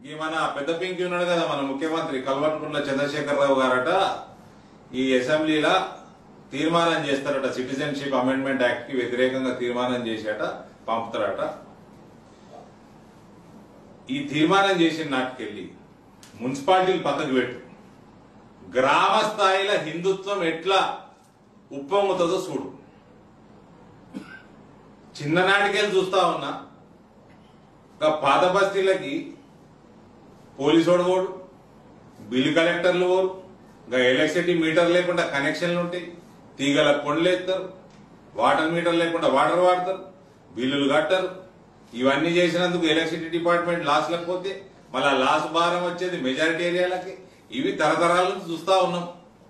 ఈ మన పెద్ద పింకి ఉన్నాడు కదా మన ముఖ్యమంత్రి కల్వన్కుంట్ల చంద్రశేఖరరావు గారట ఈ అసెంబ్లీలో తీర్మానం చేస్తారట సిటిజన్షిప్ అమెండ్మెంట్ యాక్ట్ కి వ్యతిరేకంగా తీర్మానం చేసేట పంపుతారట ఈ తీర్మానం చేసిన నాటికెళ్ళి మున్సిపాలిటీలు పక్కకు పెట్టు గ్రామ స్థాయిలో హిందుత్వం ఎట్లా ఉప్పొంగుతుందో చూడు చిన్ననాటికెళ్ళి చూస్తా ఉన్నా ఇంకా పాత బస్తీలకి పోలీసోడు ఓడు బిల్లు కలెక్టర్లు ఓరు ఇంకా ఎలక్ట్రిసిటీ మీటర్ లేకుండా కనెక్షన్లు ఉంటాయి తీగల కొండలు ఎత్తారు వాటర్ మీటర్ లేకుండా వాటర్ వాడతారు బిల్లులు కట్టరు ఇవన్నీ చేసినందుకు ఎలక్ట్రిసిటీ డిపార్ట్మెంట్ లాస్ లేకపోతే మళ్ళా లాస్ భారం వచ్చేది మెజారిటీ ఏరియాలకి ఇవి తరతరాల నుంచి చూస్తా ఉన్నాం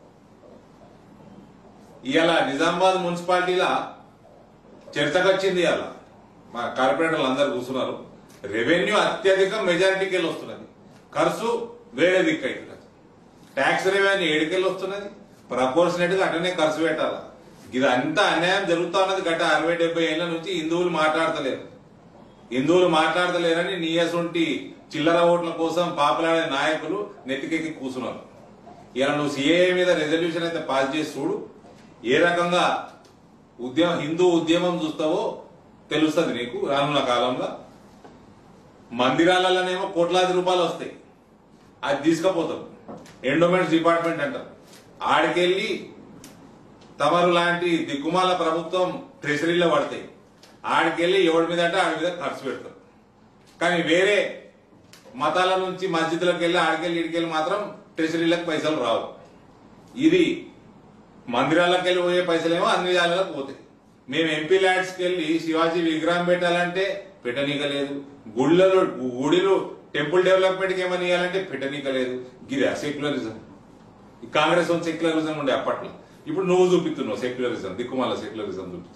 ఇవాళ నిజామాబాద్ మున్సిపాలిటీలా చర్చకు వచ్చింది ఇవాళ మా కార్పొరేటర్లు అందరు కూర్చున్నారు రెవెన్యూ అత్యధిక మెజారిటీకి వెళ్ళి వస్తున్నది ఖర్చు వేరే దిక్కు అవుతున్నది ట్యాక్స్ రెవెన్యూ ఏడుకెళ్ళి వస్తున్నది ప్రపోర్షనేట్ గా అటనే ఖర్చు పెట్టాల ఇది అంతా అన్యాయం జరుగుతా ఉన్నది గత అరవై డెబ్బై ఏళ్ల నుంచి హిందువులు మాట్లాడతలేరు హిందువులు మాట్లాడతలేరని నీయసుంటి చిల్లర ఓట్ల కోసం పాపులాడే నాయకులు నెత్తికెక్కి కూర్చున్నారు ఇలా నువ్వు సిఏఏ మీద రెజల్యూషన్ అయితే పాస్ చేసి చూడు ఏ రకంగా ఉద్యమం హిందూ ఉద్యమం చూస్తావో తెలుస్తుంది నీకు రానున్న కాలంలో మందిరాలలోనేమో కోట్లాది రూపాయలు వస్తాయి అది తీసుకుపోతాం ఎండోమెంట్స్ డిపార్ట్మెంట్ అంటారు ఆడికెళ్ళి తమరు లాంటి దిక్కుమాల ప్రభుత్వం ట్రెజరీలో పడతాయి ఆడికెళ్ళి ఎవడి మీద అంటే ఆడి మీద ఖర్చు పెడతారు కానీ వేరే మతాల నుంచి మస్జిద్లకు వెళ్ళి ఆడికెళ్ళి ఇడికెళ్ళి మాత్రం ట్రెజరీలకు పైసలు రావు ఇది మందిరాలకు వెళ్ళి పోయే పైసలేమో అన్ని జాగాలకు పోతాయి మేము ఎంపీ ల్యాడ్స్కి వెళ్ళి శివాజీ విగ్రహం పెట్టాలంటే పెట్టనీక లేదు గుళ్ళలో గుడిలో టెంపుల్ డెవలప్మెంట్కి ఏమని ఇవ్వాలంటే పెట్టనీక లేదు గిదా సెక్యులరిజం ఈ కాంగ్రెస్ వన్ సెక్యులరిజం ఉండే అప్పట్లో ఇప్పుడు నువ్వు చూపిస్తున్నావు సెక్యులరిజం దిక్కుమాల సెక్యులరిజం చూపిస్తున్నావు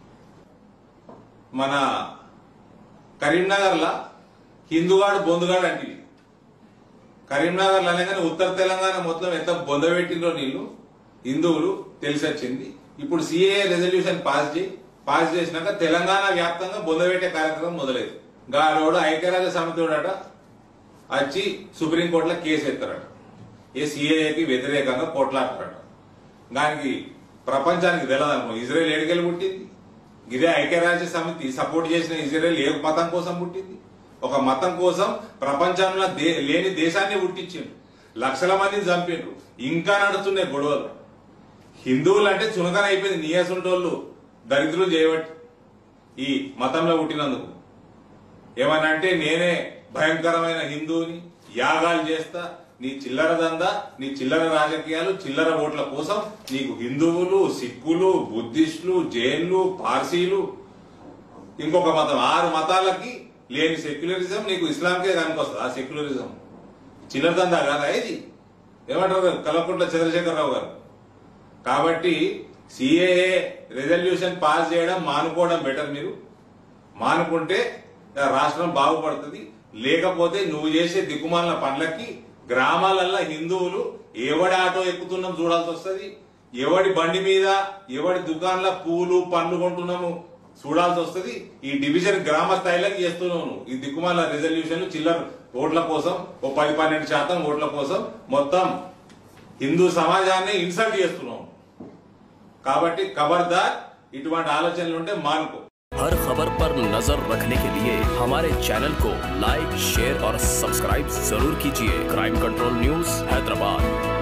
మన కరీంనగర్లో హిందూగాడు బొందుగాడు అంటే కరీంనగర్ అనగానే ఉత్తర తెలంగాణ మొత్తం ఎంత బొందబెట్టిందో నీళ్లు హిందువులు తెలిసి వచ్చింది ఇప్పుడు సిఏఏ రెజల్యూషన్ పాస్ చేయి పాస్ చేసినాక తెలంగాణ వ్యాప్తంగా బొందబెట్టే కార్యక్రమం మొదలైంది గారోడు ఐక్యరాజ్య సమితిడట వచ్చి సుప్రీంకోర్టులో కేసు ఎత్తారట ఏ సిఏఏకి వ్యతిరేకంగా కొట్లాడతారట దానికి ప్రపంచానికి తెలియదనుకో ఇజ్రాయెల్ ఏడికెళ్ళి పుట్టింది ఇదే ఐక్యరాజ్య సమితి సపోర్ట్ చేసిన ఇజ్రాయెల్ ఏ మతం కోసం పుట్టింది ఒక మతం కోసం ప్రపంచంలో దే- లేని దేశాన్ని పుట్టించిండు లక్షల మందిని చంపిండ్రు ఇంకా నడుస్తున్నాయి గొడవలు హిందువులు అంటే చునకన అయిపోయింది నీయసుంటోళ్ళు దరిద్రులు చేయబట్టి ఈ మతంలో పుట్టినందుకు ఏమని అంటే నేనే భయంకరమైన హిందువుని యాగాలు చేస్తా నీ చిల్లర దందా నీ చిల్లర రాజకీయాలు చిల్లర ఓట్ల కోసం నీకు హిందువులు సిక్కులు బుద్ధిస్టులు జైన్లు పార్సీలు ఇంకొక మతం ఆరు మతాలకి లేని సెక్యులరిజం నీకు ఇస్లాంకే కనుకొస్తుంది ఆ సెక్యులరిజం చిల్లర దందా కాదా ఇది ఏమంటారు కలకుంట్ల చంద్రశేఖరరావు గారు కాబట్టి సిఏఏ రెజల్యూషన్ పాస్ చేయడం మానుకోవడం బెటర్ మీరు మానుకుంటే రాష్ట్రం బాగుపడుతుంది లేకపోతే నువ్వు చేసే దిక్కుమాలిన పనులకి గ్రామాలల్లో హిందువులు ఎవడి ఆటో ఎక్కుతున్నాం చూడాల్సి వస్తుంది ఎవడి బండి మీద ఎవడి దుకాణంలో పూలు పండ్లు కొంటున్నాము చూడాల్సి వస్తుంది ఈ డివిజన్ గ్రామ స్థాయిలోకి చేస్తున్నావు నువ్వు ఈ దిక్కుమాల రిజల్యూషన్ చిల్లర ఓట్ల కోసం ఓ పది పన్నెండు శాతం ఓట్ల కోసం మొత్తం హిందూ సమాజాన్ని ఇన్సల్ట్ చేస్తున్నావు కాబట్టి ఖబర్దార్ ఇటువంటి ఆలోచనలు ఉంటే మానుకో हर खबर पर नजर रखने के लिए हमारे चैनल को लाइक शेयर और सब्सक्राइब जरूर कीजिए क्राइम कंट्रोल न्यूज हैदराबाद